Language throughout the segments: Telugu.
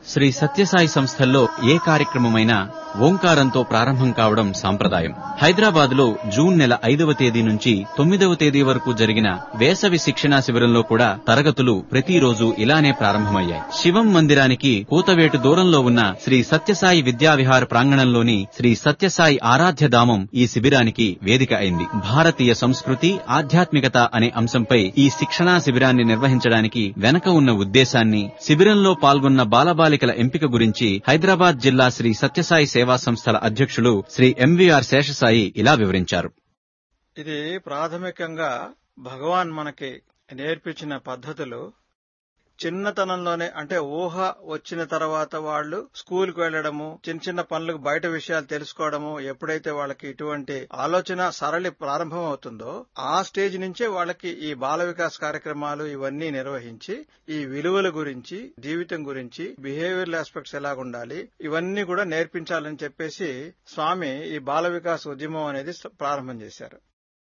శ్రీ సత్యసాయి సంస్థల్లో ఏ కార్యక్రమమైనా ఓంకారంతో ప్రారంభం కావడం సాంప్రదాయం హైదరాబాద్ లో జూన్ నెల ఐదవ తేదీ నుంచి తొమ్మిదవ తేదీ వరకు జరిగిన వేసవి శిక్షణా శిబిరంలో కూడా తరగతులు ప్రతిరోజు ఇలానే ప్రారంభమయ్యాయి శివం మందిరానికి కూతవేటు దూరంలో ఉన్న శ్రీ సత్యసాయి విద్యావిహార ప్రాంగణంలోని శ్రీ సత్యసాయి ఆరాధ్య ధామం ఈ శిబిరానికి వేదిక అయింది భారతీయ సంస్కృతి ఆధ్యాత్మికత అనే అంశంపై ఈ శిక్షణా శిబిరాన్ని నిర్వహించడానికి వెనక ఉన్న ఉద్దేశాన్ని శిబిరంలో పాల్గొన్న బాలబాలికల ఎంపిక గురించి హైదరాబాద్ జిల్లా శ్రీ సత్యసాయి సేవా సంస్థల అధ్యక్షులు శ్రీ ఎంవీఆర్ శేషసాయి ఇలా వివరించారు ఇది ప్రాథమికంగా భగవాన్ మనకి నేర్పించిన పద్ధతులు చిన్నతనంలోనే అంటే ఊహ వచ్చిన తర్వాత వాళ్ళు స్కూల్ కు వెళ్లడము చిన్న చిన్న పనులకు బయట విషయాలు తెలుసుకోవడము ఎప్పుడైతే వాళ్ళకి ఇటువంటి ఆలోచన సరళి ప్రారంభం అవుతుందో ఆ స్టేజ్ నుంచే వాళ్ళకి ఈ బాల వికాస్ కార్యక్రమాలు ఇవన్నీ నిర్వహించి ఈ విలువల గురించి జీవితం గురించి బిహేవియరల్ ఆస్పెక్ట్స్ ఎలాగుండాలి ఇవన్నీ కూడా నేర్పించాలని చెప్పేసి స్వామి ఈ బాల వికాస్ ఉద్యమం అనేది ప్రారంభం చేశారు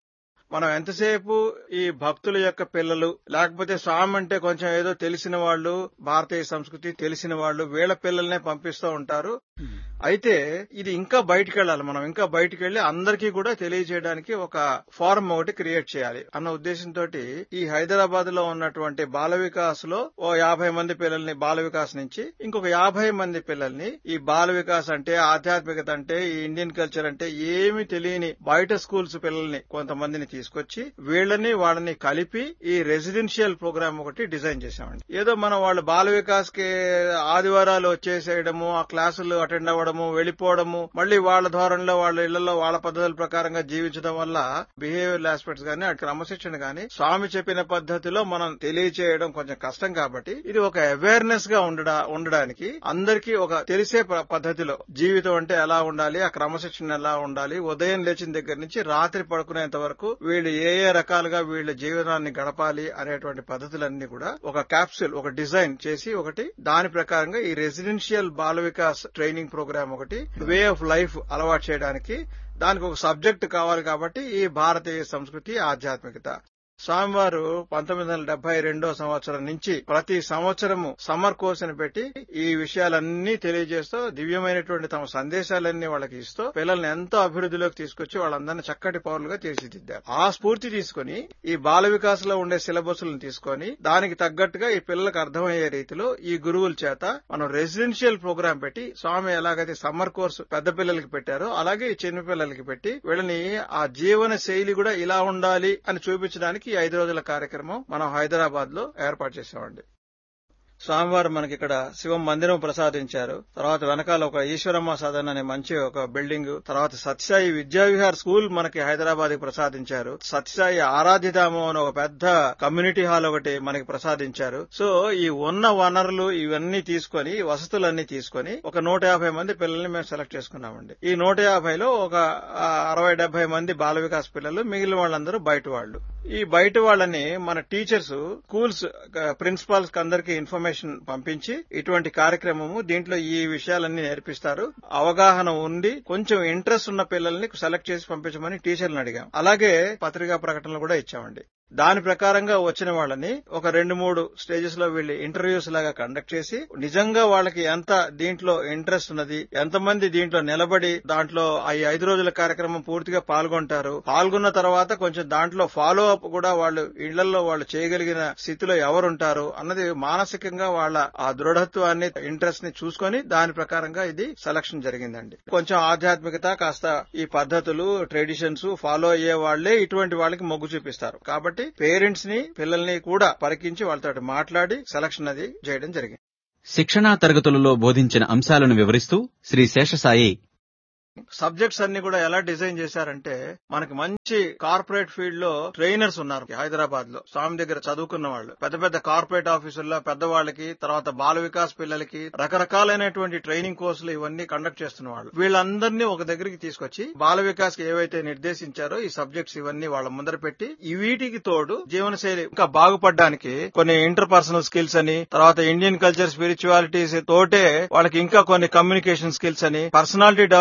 మనం ఎంతసేపు ఈ భక్తుల యొక్క పిల్లలు లేకపోతే స్వామి అంటే కొంచెం ఏదో తెలిసిన వాళ్ళు భారతీయ సంస్కృతి తెలిసిన వాళ్ళు వీళ్ళ పిల్లల్నే పంపిస్తూ ఉంటారు అయితే ఇది ఇంకా బయటికి వెళ్ళాలి మనం ఇంకా బయటికి వెళ్లి అందరికీ కూడా తెలియజేయడానికి ఒక ఫారం ఒకటి క్రియేట్ చేయాలి అన్న ఉద్దేశంతో ఈ హైదరాబాద్ లో ఉన్నటువంటి బాల వికాస్ లో ఓ యాభై మంది పిల్లల్ని బాల వికాస్ నుంచి ఇంకొక యాభై మంది పిల్లల్ని ఈ బాల వికాస్ అంటే ఆధ్యాత్మికత అంటే ఈ ఇండియన్ కల్చర్ అంటే ఏమి తెలియని బయట స్కూల్స్ పిల్లల్ని కొంతమందిని తీసుకొచ్చి వీళ్ళని వాళ్ళని కలిపి ఈ రెసిడెన్షియల్ ప్రోగ్రామ్ ఒకటి డిజైన్ చేశామండి ఏదో మనం వాళ్ళు బాల వికాస్ కి ఆదివారాలు వచ్చేసేయడము ఆ క్లాసులు అటెండ్ అవ్వడము వెళ్లిపోవడము మళ్ళీ వాళ్ళ ధోరణిలో వాళ్ళ ఇళ్లలో వాళ్ళ పద్ధతుల ప్రకారంగా జీవించడం వల్ల బిహేవియర్ ఆస్పెక్ట్స్ గానీ ఆ క్రమశిక్షణ గానీ స్వామి చెప్పిన పద్ధతిలో మనం తెలియచేయడం కొంచెం కష్టం కాబట్టి ఇది ఒక అవేర్నెస్ గా ఉండడా ఉండడానికి అందరికీ ఒక తెలిసే పద్ధతిలో జీవితం అంటే ఎలా ఉండాలి ఆ క్రమశిక్షణ ఎలా ఉండాలి ఉదయం లేచిన దగ్గర నుంచి రాత్రి పడుకునేంత వరకు వీళ్ళు ఏ ఏ రకాలుగా వీళ్ళ జీవనాన్ని గడపాలి అనేటువంటి పద్ధతులన్నీ కూడా ఒక క్యాప్సూల్ ఒక డిజైన్ చేసి ఒకటి దాని ప్రకారంగా ఈ residential Bala Vikas training programme ఒకటి వే ఆఫ్ లైఫ్ అలవాటు చేయడానికి దానికి ఒక సబ్జెక్ట్ కావాలి కాబట్టి ఈ భారతీయ సంస్కృతి ఆధ్యాత్మికత స్వామివారు పంతొమ్మిది వందల డెబ్బై రెండో సంవత్సరం నుంచి ప్రతి సంవత్సరము సమ్మర్ కోర్స్ అని పెట్టి ఈ విషయాలన్నీ తెలియజేస్తూ దివ్యమైనటువంటి తమ సందేశాలన్నీ వాళ్ళకి ఇస్తూ పిల్లల్ని ఎంతో అభివృద్ధిలోకి తీసుకొచ్చి వాళ్ళందరినీ చక్కటి పౌరులుగా తీర్చిదిద్దారు ఆ స్ఫూర్తి తీసుకుని ఈ బాల వికాస్ లో ఉండే సిలబస్లను తీసుకొని దానికి తగ్గట్టుగా ఈ పిల్లలకు అర్థమయ్యే రీతిలో ఈ గురువుల చేత మనం రెసిడెన్షియల్ ప్రోగ్రామ్ పెట్టి స్వామి ఎలాగైతే సమ్మర్ కోర్సు పెద్ద పిల్లలకి పెట్టారో అలాగే ఈ చిన్న పిల్లలకి పెట్టి వీళ్ళని ఆ జీవన శైలి కూడా ఇలా ఉండాలి అని చూపించడానికి ఈ ఐదు రోజుల కార్యక్రమం మనం హైదరాబాద్ లో ఏర్పాటు చేసామండి స్వామివారు మనకి ఇక్కడ శివం మందిరం ప్రసాదించారు తర్వాత వెనకాల ఒక ఈశ్వరమ్మ సదన్ అనే మంచి ఒక బిల్డింగ్ తర్వాత సత్యసాయి విద్యావిహార్ స్కూల్ మనకి హైదరాబాద్ కి ప్రసాదించారు సత్యసాయి ఆరాధ్యధామం అని ఒక పెద్ద కమ్యూనిటీ హాల్ ఒకటి మనకి ప్రసాదించారు సో ఈ ఉన్న వనరులు ఇవన్నీ తీసుకొని వసతులన్నీ తీసుకొని ఒక నూట యాభై మంది పిల్లల్ని మేము సెలెక్ట్ చేసుకున్నామండి ఈ నూట యాభైలో ఒక అరవై డెబ్బై మంది బాల వికాస్ పిల్లలు మిగిలిన వాళ్ళందరూ బయట వాళ్ళు ఈ బయట వాళ్ళని మన టీచర్స్ స్కూల్స్ ప్రిన్సిపాల్స్ అందరికి ఇన్ఫర్మేషన్ పంపించి ఇటువంటి కార్యక్రమము దీంట్లో ఈ విషయాలన్నీ నేర్పిస్తారు అవగాహన ఉండి కొంచెం ఇంట్రెస్ట్ ఉన్న పిల్లల్ని సెలెక్ట్ చేసి పంపించమని టీచర్లను అడిగాం అలాగే పత్రికా ప్రకటనలు కూడా ఇచ్చామండి దాని ప్రకారంగా వచ్చిన వాళ్ళని ఒక రెండు మూడు స్టేజెస్ లో వీళ్ళు ఇంటర్వ్యూస్ లాగా కండక్ట్ చేసి నిజంగా వాళ్ళకి ఎంత దీంట్లో ఇంట్రెస్ట్ ఉన్నది ఎంతమంది దీంట్లో నిలబడి దాంట్లో ఈ ఐదు రోజుల కార్యక్రమం పూర్తిగా పాల్గొంటారు పాల్గొన్న తర్వాత కొంచెం దాంట్లో ఫాలో అప్ కూడా వాళ్ళు ఇళ్లలో వాళ్ళు చేయగలిగిన స్థితిలో ఎవరుంటారు అన్నది మానసికంగా వాళ్ళ ఆ దృఢత్వాన్ని ఇంట్రెస్ట్ ని చూసుకొని దాని ప్రకారంగా ఇది సెలక్షన్ జరిగిందండి కొంచెం ఆధ్యాత్మికత కాస్త ఈ పద్ధతులు ట్రెడిషన్స్ ఫాలో అయ్యే వాళ్లే ఇటువంటి వాళ్ళకి మొగ్గు చూపిస్తారు కాబట్టి కాబట్టి పేరెంట్స్ ని పిల్లల్ని కూడా పరికించి వాళ్ళతో మాట్లాడి సెలక్షన్ అది చేయడం జరిగింది శిక్షణా తరగతులలో బోధించిన అంశాలను వివరిస్తూ శ్రీ శేషసాయి సబ్జెక్ట్స్ అన్ని కూడా ఎలా డిజైన్ చేశారంటే మనకి మంచి కార్పొరేట్ ఫీల్డ్ లో ట్రైనర్స్ ఉన్నారు హైదరాబాద్ లో స్వామి దగ్గర చదువుకున్న వాళ్ళు పెద్ద పెద్ద కార్పొరేట్ ఆఫీసుల్లో పెద్దవాళ్ళకి తర్వాత బాల వికాస్ పిల్లలకి రకరకాలైనటువంటి ట్రైనింగ్ కోర్సులు ఇవన్నీ కండక్ట్ చేస్తున్న వాళ్ళు వీళ్ళందరినీ ఒక దగ్గరికి తీసుకొచ్చి బాల వికాస్ కి ఏవైతే నిర్దేశించారో ఈ సబ్జెక్ట్స్ ఇవన్నీ వాళ్ళ ముందర పెట్టి ఈ వీటికి తోడు జీవనశైలి ఇంకా బాగుపడడానికి కొన్ని ఇంటర్ పర్సనల్ స్కిల్స్ అని తర్వాత ఇండియన్ కల్చర్ స్పిరిచువాలిటీస్ తోటే వాళ్ళకి ఇంకా కొన్ని కమ్యూనికేషన్ స్కిల్స్ అని పర్సనాలిటీ డెవలప్మెంట్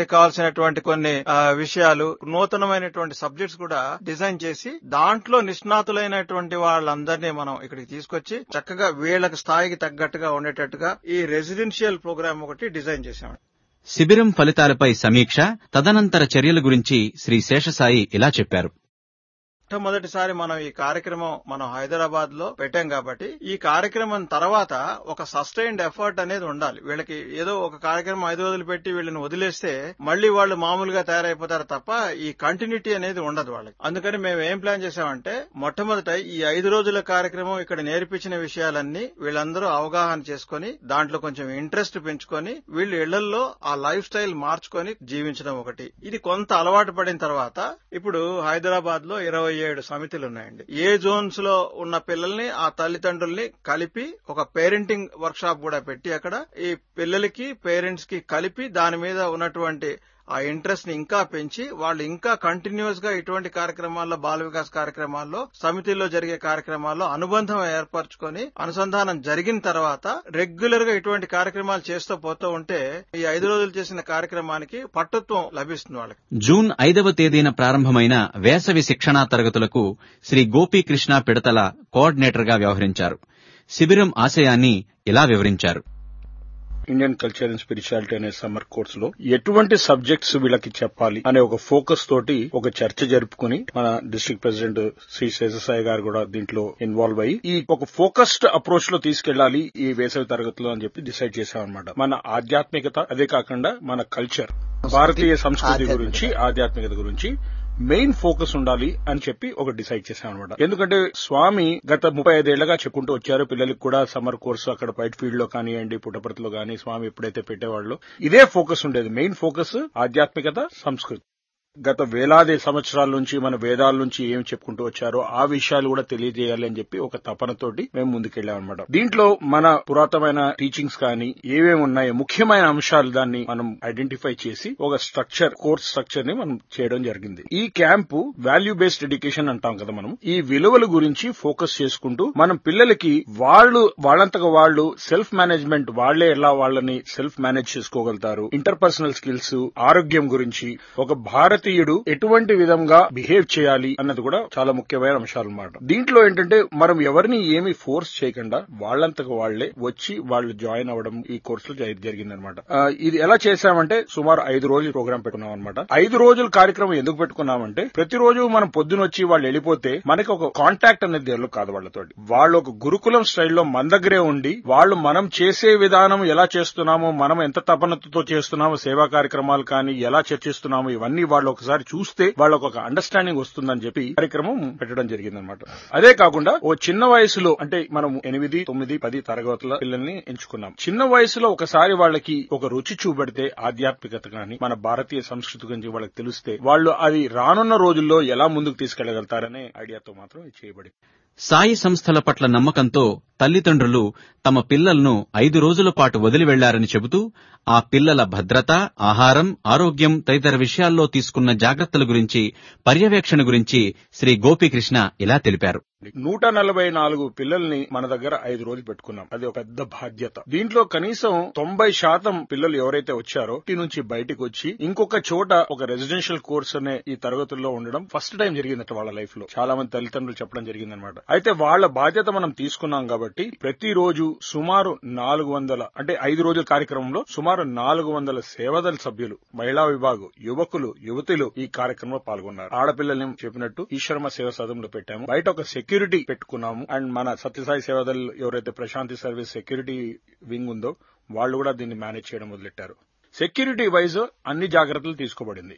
దానికి కావాల్సినటువంటి కొన్ని ఆ, విషయాలు నూతనమైనటువంటి సబ్జెక్ట్స్ కూడా డిజైన్ చేసి దాంట్లో నిష్ణాతులైనటువంటి వాళ్ళందరినీ మనం ఇక్కడికి తీసుకొచ్చి చక్కగా వీళ్ళకి స్థాయికి తగ్గట్టుగా ఉండేటట్టుగా ఈ రెసిడెన్షియల్ ప్రోగ్రామ్ ఒకటి డిజైన్ చేశాం శిబిరం ఫలితాలపై సమీక్ష తదనంతర చర్యల గురించి శ్రీ శేషసాయి ఇలా చెప్పారు మొట్టమొదటిసారి మనం ఈ కార్యక్రమం మనం హైదరాబాద్ లో పెట్టాం కాబట్టి ఈ కార్యక్రమం తర్వాత ఒక సస్టైన్డ్ ఎఫర్ట్ అనేది ఉండాలి వీళ్ళకి ఏదో ఒక కార్యక్రమం ఐదు రోజులు పెట్టి వీళ్ళని వదిలేస్తే మళ్ళీ వాళ్ళు మామూలుగా తయారైపోతారు తప్ప ఈ కంటిన్యూటీ అనేది ఉండదు వాళ్ళకి అందుకని మేము ఏం ప్లాన్ చేసామంటే మొట్టమొదట ఈ ఐదు రోజుల కార్యక్రమం ఇక్కడ నేర్పించిన విషయాలన్నీ వీళ్ళందరూ అవగాహన చేసుకొని దాంట్లో కొంచెం ఇంట్రెస్ట్ పెంచుకొని వీళ్ళు ఇళ్లలో ఆ లైఫ్ స్టైల్ మార్చుకొని జీవించడం ఒకటి ఇది కొంత అలవాటు పడిన తర్వాత ఇప్పుడు హైదరాబాద్ లో ఇరవై ఏడు సమితులు ఉన్నాయండి ఏ జోన్స్ లో ఉన్న పిల్లల్ని ఆ తల్లిదండ్రుల్ని కలిపి ఒక పేరెంటింగ్ వర్క్ షాప్ కూడా పెట్టి అక్కడ ఈ పిల్లలకి పేరెంట్స్ కి కలిపి దాని మీద ఉన్నటువంటి ఆ ఇంట్రెస్ట్ ని ఇంకా పెంచి వాళ్ళు ఇంకా కంటిన్యూస్ గా ఇటువంటి కార్యక్రమాల్లో బాల వికాస్ కార్యక్రమాల్లో సమితిలో జరిగే కార్యక్రమాల్లో అనుబంధం ఏర్పరచుకొని అనుసంధానం జరిగిన తర్వాత రెగ్యులర్ గా ఇటువంటి కార్యక్రమాలు చేస్తూ పోతూ ఉంటే ఈ ఐదు రోజులు చేసిన కార్యక్రమానికి పట్టుత్వం లభిస్తుంది వాళ్ళకి జూన్ ఐదవ తేదీన ప్రారంభమైన వేసవి శిక్షణా తరగతులకు శ్రీ గోపీకృష్ణ పిడతల కోఆర్డినేటర్గా వ్యవహరించారు శిబిరం ఆశయాన్ని ఇలా వివరించారు ఇండియన్ కల్చర్ అండ్ స్పిరిచువాలిటీ అనే సమ్మర్ కోర్స్ లో ఎటువంటి సబ్జెక్ట్స్ వీళ్ళకి చెప్పాలి అనే ఒక ఫోకస్ తోటి ఒక చర్చ జరుపుకుని మన డిస్ట్రిక్ట్ ప్రెసిడెంట్ శ్రీ శేషసాయి గారు కూడా దీంట్లో ఇన్వాల్వ్ అయ్యి ఈ ఒక ఫోకస్డ్ అప్రోచ్ లో తీసుకెళ్లాలి ఈ వేసవి తరగతిలో అని చెప్పి డిసైడ్ చేశామన్నమాట మన ఆధ్యాత్మికత అదే కాకుండా మన కల్చర్ భారతీయ సంస్కృతి గురించి ఆధ్యాత్మికత గురించి మెయిన్ ఫోకస్ ఉండాలి అని చెప్పి ఒక డిసైడ్ చేశాం అనమాట ఎందుకంటే స్వామి గత ముప్పై ఐదేళ్లుగా చెప్పుకుంటూ వచ్చారు పిల్లలకి కూడా సమ్మర్ కోర్సు అక్కడ బయట ఫీల్డ్ లో కానివ్వండి పుట్టపర్తిలో కానీ స్వామి ఎప్పుడైతే పెట్టేవాళ్ళు ఇదే ఫోకస్ ఉండేది మెయిన్ ఫోకస్ ఆధ్యాత్మికత సంస్కృతి గత వేలాది సంవత్సరాల నుంచి మన వేదాల నుంచి ఏం చెప్పుకుంటూ వచ్చారో ఆ విషయాలు కూడా తెలియజేయాలి అని చెప్పి ఒక తపనతోటి మేము ముందుకెళ్ళామన్నమాట దీంట్లో మన పురాతనమైన టీచింగ్స్ కానీ ఏమేమి ఉన్నాయో ముఖ్యమైన అంశాలు దాన్ని మనం ఐడెంటిఫై చేసి ఒక స్ట్రక్చర్ కోర్స్ స్ట్రక్చర్ ని మనం చేయడం జరిగింది ఈ క్యాంపు వాల్యూ బేస్డ్ ఎడ్యుకేషన్ అంటాం కదా మనం ఈ విలువల గురించి ఫోకస్ చేసుకుంటూ మనం పిల్లలకి వాళ్ళు వాళ్ళంతగా వాళ్ళు సెల్ఫ్ మేనేజ్మెంట్ వాళ్లే ఎలా వాళ్ళని సెల్ఫ్ మేనేజ్ చేసుకోగలుగుతారు ఇంటర్పర్సనల్ స్కిల్స్ ఆరోగ్యం గురించి ఒక భారతీయుడు ఎటువంటి విధంగా బిహేవ్ చేయాలి అన్నది కూడా చాలా ముఖ్యమైన అంశాలు అన్నమాట దీంట్లో ఏంటంటే మనం ఎవరిని ఏమి ఫోర్స్ చేయకుండా వాళ్ళంతకు వాళ్లే వచ్చి వాళ్ళు జాయిన్ అవ్వడం ఈ కోర్సులో జరిగిందనమాట ఇది ఎలా చేశామంటే సుమారు ఐదు రోజులు ప్రోగ్రామ్ పెట్టుకున్నాం అనమాట ఐదు రోజుల కార్యక్రమం ఎందుకు పెట్టుకున్నామంటే ప్రతిరోజు మనం పొద్దున వచ్చి వాళ్ళు వెళ్ళిపోతే మనకి ఒక కాంటాక్ట్ అనేది తెలియదు కాదు వాళ్ళతోటి వాళ్ళు ఒక గురుకులం స్టైల్లో మన దగ్గరే ఉండి వాళ్ళు మనం చేసే విధానం ఎలా చేస్తున్నామో మనం ఎంత తపనతో చేస్తున్నామో సేవా కార్యక్రమాలు కానీ ఎలా చర్చిస్తున్నామో ఇవన్నీ వాళ్ళు ఒకసారి చూస్తే వాళ్ళకు ఒక అండర్స్టాండింగ్ వస్తుందని చెప్పి కార్యక్రమం పెట్టడం జరిగిందనమాట అదే కాకుండా ఓ చిన్న వయసులో అంటే మనం ఎనిమిది తొమ్మిది పది తరగతుల పిల్లల్ని ఎంచుకున్నాం చిన్న వయసులో ఒకసారి వాళ్ళకి ఒక రుచి చూపెడితే ఆధ్యాత్మికత కానీ మన భారతీయ సంస్కృతి గురించి వాళ్ళకి తెలిస్తే వాళ్ళు అది రానున్న రోజుల్లో ఎలా ముందుకు తీసుకెళ్లగలుగుతారనే ఐడియాతో మాత్రం ఇది చేయబడింది సాయి సంస్థల పట్ల నమ్మకంతో తల్లిదండ్రులు తమ పిల్లలను ఐదు రోజుల పాటు వదిలి వెళ్లారని చెబుతూ ఆ పిల్లల భద్రత ఆహారం ఆరోగ్యం తదితర విషయాల్లో తీసుకున్న జాగ్రత్తల గురించి పర్యవేక్షణ గురించి శ్రీ గోపీకృష్ణ ఇలా తెలిపారు నూట నలభై నాలుగు పిల్లల్ని మన దగ్గర ఐదు రోజులు పెట్టుకున్నాం అది ఒక పెద్ద బాధ్యత దీంట్లో కనీసం తొంభై శాతం పిల్లలు ఎవరైతే వచ్చారో ఇంటి నుంచి బయటకు వచ్చి ఇంకొక చోట ఒక రెసిడెన్షియల్ కోర్స్ అనే ఈ తరగతుల్లో ఉండడం ఫస్ట్ టైం జరిగిందట వాళ్ళ లైఫ్ లో చాలా మంది తల్లిదండ్రులు చెప్పడం జరిగిందనమాట అయితే వాళ్ళ బాధ్యత మనం తీసుకున్నాం కాబట్టి ప్రతిరోజు సుమారు నాలుగు వందల అంటే ఐదు రోజుల కార్యక్రమంలో సుమారు నాలుగు వందల సేవదల సభ్యులు మహిళా విభాగం యువకులు యువతులు ఈ కార్యక్రమంలో పాల్గొన్నారు ఆడపిల్లల్ని చెప్పినట్టు ఈశ్వరమ సేవ సదంలో పెట్టాము బయట ఒక సెక్యూరిటీ పెట్టుకున్నాము అండ్ మన సత్యసాయి సేవాదల్ ఎవరైతే ప్రశాంతి సర్వీస్ సెక్యూరిటీ వింగ్ ఉందో వాళ్ళు కూడా దీన్ని మేనేజ్ చేయడం మొదలెట్టారు సెక్యూరిటీ వైజ్ అన్ని జాగ్రత్తలు తీసుకోబడింది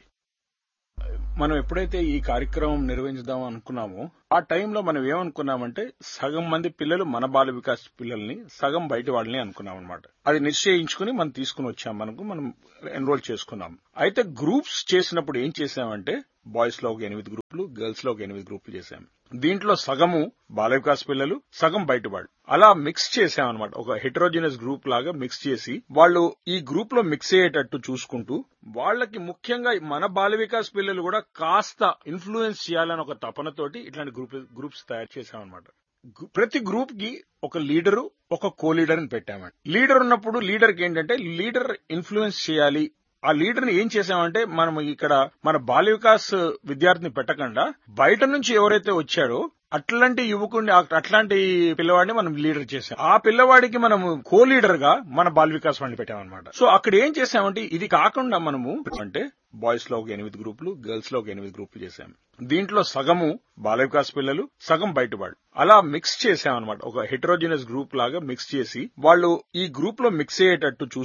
మనం ఎప్పుడైతే ఈ కార్యక్రమం నిర్వహించుదాం అనుకున్నామో ఆ టైంలో మనం ఏమనుకున్నామంటే సగం మంది పిల్లలు మన బాల వికాస్ పిల్లల్ని సగం బయట వాళ్ళని అనుకున్నాం అనమాట అది నిశ్చయించుకుని మనం తీసుకుని వచ్చాం మనకు మనం ఎన్రోల్ చేసుకున్నాం అయితే గ్రూప్స్ చేసినప్పుడు ఏం చేసామంటే బాయ్స్ లో ఒక ఎనిమిది గ్రూపులు గర్ల్స్ లో ఒక ఎనిమిది గ్రూపులు చేశాం దీంట్లో సగము బాల వికాస్ పిల్లలు సగం బయట వాళ్ళు అలా మిక్స్ చేసామన్నమాట ఒక హెటరోజినస్ గ్రూప్ లాగా మిక్స్ చేసి వాళ్ళు ఈ గ్రూప్ లో మిక్స్ అయ్యేటట్టు చూసుకుంటూ వాళ్ళకి ముఖ్యంగా మన బాల వికాస్ పిల్లలు కూడా కాస్త ఇన్ఫ్లుయెన్స్ చేయాలని ఒక తపనతోటి ఇట్లాంటి గ్రూప్ గ్రూప్స్ తయారు చేశామన్నమాట ప్రతి గ్రూప్ కి ఒక లీడరు ఒక కో లీడర్ అని పెట్టామండి లీడర్ ఉన్నప్పుడు లీడర్ కి ఏంటంటే లీడర్ ఇన్ఫ్లుయెన్స్ చేయాలి ఆ లీడర్ ని ఏం చేసామంటే మనం ఇక్కడ మన బాల్య వికాస్ విద్యార్థిని పెట్టకుండా బయట నుంచి ఎవరైతే వచ్చాడో అట్లాంటి యువకుడిని అట్లాంటి పిల్లవాడిని మనం లీడర్ చేసాం ఆ పిల్లవాడికి మనము కో లీడర్ గా మన బాల్ వికాస్ వాడిని పెట్టామన్నమాట సో అక్కడ ఏం చేసామంటే ఇది కాకుండా మనము అంటే బాయ్స్ లో ఒక ఎనిమిది గ్రూపులు గర్ల్స్ లో ఒక ఎనిమిది గ్రూపులు చేశాం దీంట్లో సగము బాల వికాస్ పిల్లలు సగం బయటవాళ్ళు అలా మిక్స్ చేసామన్నమాట ఒక హెటరోజినస్ గ్రూప్ లాగా మిక్స్ చేసి వాళ్ళు ఈ గ్రూప్ లో మిక్స్ అయ్యేటట్టు చూసి